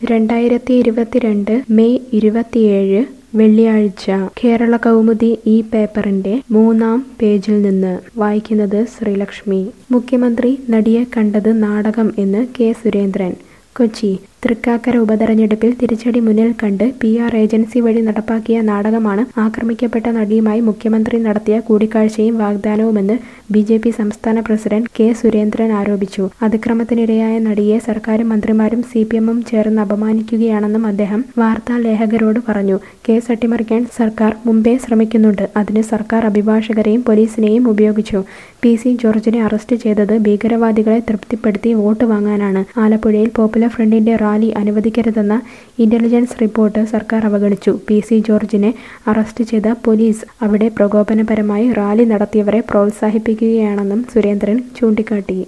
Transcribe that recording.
രണ്ടായിരത്തി ഇരുപത്തിരണ്ട് മെയ് ഇരുപത്തിയേഴ് വെള്ളിയാഴ്ച കേരള കൗമുദി ഈ പേപ്പറിന്റെ മൂന്നാം പേജിൽ നിന്ന് വായിക്കുന്നത് ശ്രീലക്ഷ്മി മുഖ്യമന്ത്രി നടിയെ കണ്ടത് നാടകം എന്ന് കെ സുരേന്ദ്രൻ കൊച്ചി തൃക്കാക്കര ഉപതെരഞ്ഞെടുപ്പിൽ തിരിച്ചടി മുന്നിൽ കണ്ട് പി ആർ ഏജൻസി വഴി നടപ്പാക്കിയ നാടകമാണ് ആക്രമിക്കപ്പെട്ട നടിയുമായി മുഖ്യമന്ത്രി നടത്തിയ കൂടിക്കാഴ്ചയും വാഗ്ദാനവുമെന്ന് ബി ജെ പി സംസ്ഥാന പ്രസിഡന്റ് കെ സുരേന്ദ്രൻ ആരോപിച്ചു അതിക്രമത്തിനിരയായ നടിയെ സർക്കാരും മന്ത്രിമാരും സി പി എമ്മും ചേർന്ന് അപമാനിക്കുകയാണെന്നും അദ്ദേഹം വാർത്താ ലേഖകരോട് പറഞ്ഞു കേസ് അട്ടിമറിക്കാൻ സർക്കാർ മുമ്പേ ശ്രമിക്കുന്നുണ്ട് അതിന് സർക്കാർ അഭിഭാഷകരെയും പോലീസിനെയും ഉപയോഗിച്ചു പി സി ജോർജിനെ അറസ്റ്റ് ചെയ്തത് ഭീകരവാദികളെ തൃപ്തിപ്പെടുത്തി വോട്ട് വാങ്ങാനാണ് ആലപ്പുഴയിൽ പോപ്പുലർ ഫ്രണ്ടിന്റെ റാലി അനുവദിക്കരുതെന്ന ഇന്റലിജൻസ് റിപ്പോർട്ട് സർക്കാർ അവഗണിച്ചു പി സി ജോർജിനെ അറസ്റ്റ് ചെയ്ത പോലീസ് അവിടെ പ്രകോപനപരമായി റാലി നടത്തിയവരെ പ്രോത്സാഹിപ്പിക്കുകയാണെന്നും സുരേന്ദ്രൻ ചൂണ്ടിക്കാട്ടി